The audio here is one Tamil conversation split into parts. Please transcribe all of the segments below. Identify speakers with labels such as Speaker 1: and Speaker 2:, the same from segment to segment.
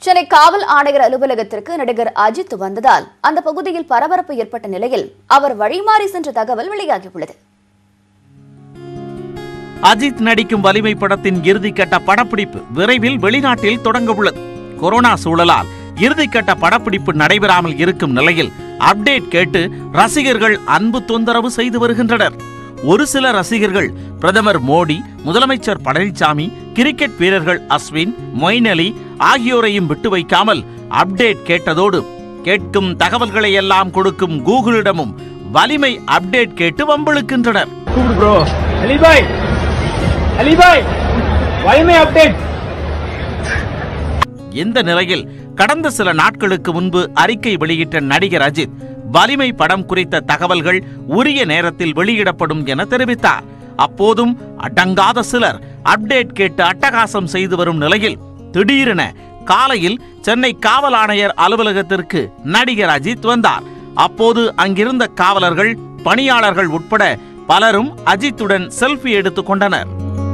Speaker 1: சென்னை காவல் ஆணையர் அலுவலகத்திற்கு நடிகர் அஜித் வந்ததால் அந்த பகுதியில் பரபரப்பு ஏற்பட்ட நிலையில் அவர் வழிமாறி சென்ற தகவல் வெளியாகியுள்ளது
Speaker 2: அஜித் நடிக்கும் வலிமை படத்தின் இறுதிக்கட்ட படப்பிடிப்பு விரைவில் வெளிநாட்டில் தொடங்க உள்ளது கொரோனா சூழலால் இறுதிக்கட்ட படப்பிடிப்பு நடைபெறாமல் இருக்கும் நிலையில் அப்டேட் கேட்டு ரசிகர்கள் அன்பு தொந்தரவு செய்து வருகின்றனர் ஒரு சில ரசிகர்கள் பிரதமர் மோடி முதலமைச்சர் பழனிசாமி கிரிக்கெட் வீரர்கள் அஸ்வின் மொயின் அலி ஆகியோரையும் விட்டு வைக்காமல் அப்டேட் கேட்டதோடு கேட்கும் தகவல்களை எல்லாம் கொடுக்கும் கூகுளிடமும் வலிமை அப்டேட் கேட்டு வம்பிழுக்கின்றனர்
Speaker 3: கூப்பிடு ப்ரோ அலிபாய் அலிபாய் வலிமை அப்டேட்
Speaker 2: இந்த நிலையில் கடந்த சில நாட்களுக்கு முன்பு அறிக்கை வெளியிட்ட நடிகர் அஜித் வலிமை படம் குறித்த தகவல்கள் உரிய நேரத்தில் வெளியிடப்படும் என தெரிவித்தார் அப்போதும் அடங்காத சிலர் அப்டேட் கேட்டு அட்டகாசம் செய்து வரும் நிலையில் திடீரென காலையில் சென்னை காவல் ஆணையர் அலுவலகத்திற்கு நடிகர் அஜித் வந்தார் அப்போது அங்கிருந்த காவலர்கள் பணியாளர்கள் உட்பட பலரும் அஜித்துடன் செல்ஃபி எடுத்துக் கொண்டனர்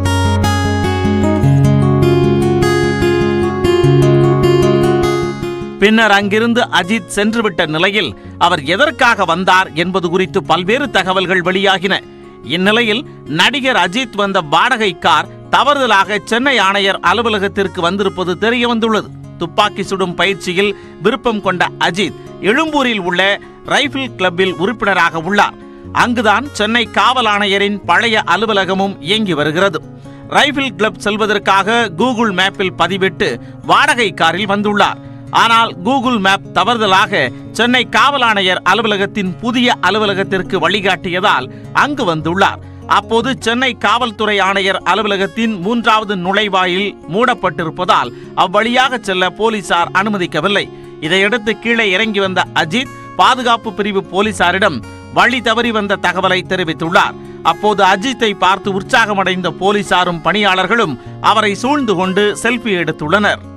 Speaker 2: பின்னர் அங்கிருந்து அஜித் சென்றுவிட்ட நிலையில் அவர் எதற்காக வந்தார் என்பது குறித்து பல்வேறு தகவல்கள் வெளியாகின இந்நிலையில் நடிகர் அஜித் வந்த வாடகை கார் தவறுதலாக சென்னை ஆணையர் அலுவலகத்திற்கு வந்திருப்பது தெரிய வந்துள்ளது துப்பாக்கி சுடும் பயிற்சியில் விருப்பம் கொண்ட அஜித் எழும்பூரில் உள்ள ரைபிள் கிளப்பில் உறுப்பினராக உள்ளார் அங்குதான் சென்னை காவல் ஆணையரின் பழைய அலுவலகமும் இயங்கி வருகிறது ரைபிள் கிளப் செல்வதற்காக கூகுள் மேப்பில் பதிவிட்டு வாடகை காரில் வந்துள்ளார் ஆனால் கூகுள் மேப் தவறுதலாக சென்னை காவல் ஆணையர் அலுவலகத்தின் புதிய அலுவலகத்திற்கு வழிகாட்டியதால் அங்கு வந்துள்ளார் அப்போது சென்னை காவல்துறை ஆணையர் அலுவலகத்தின் மூன்றாவது நுழைவாயில் மூடப்பட்டிருப்பதால் அவ்வழியாக செல்ல போலீசார் அனுமதிக்கவில்லை இதையடுத்து கீழே இறங்கி வந்த அஜித் பாதுகாப்பு பிரிவு போலீசாரிடம் வழி தவறி வந்த தகவலை தெரிவித்துள்ளார் அப்போது அஜித்தை பார்த்து உற்சாகமடைந்த போலீசாரும் பணியாளர்களும் அவரை சூழ்ந்து கொண்டு செல்ஃபி எடுத்துள்ளனர்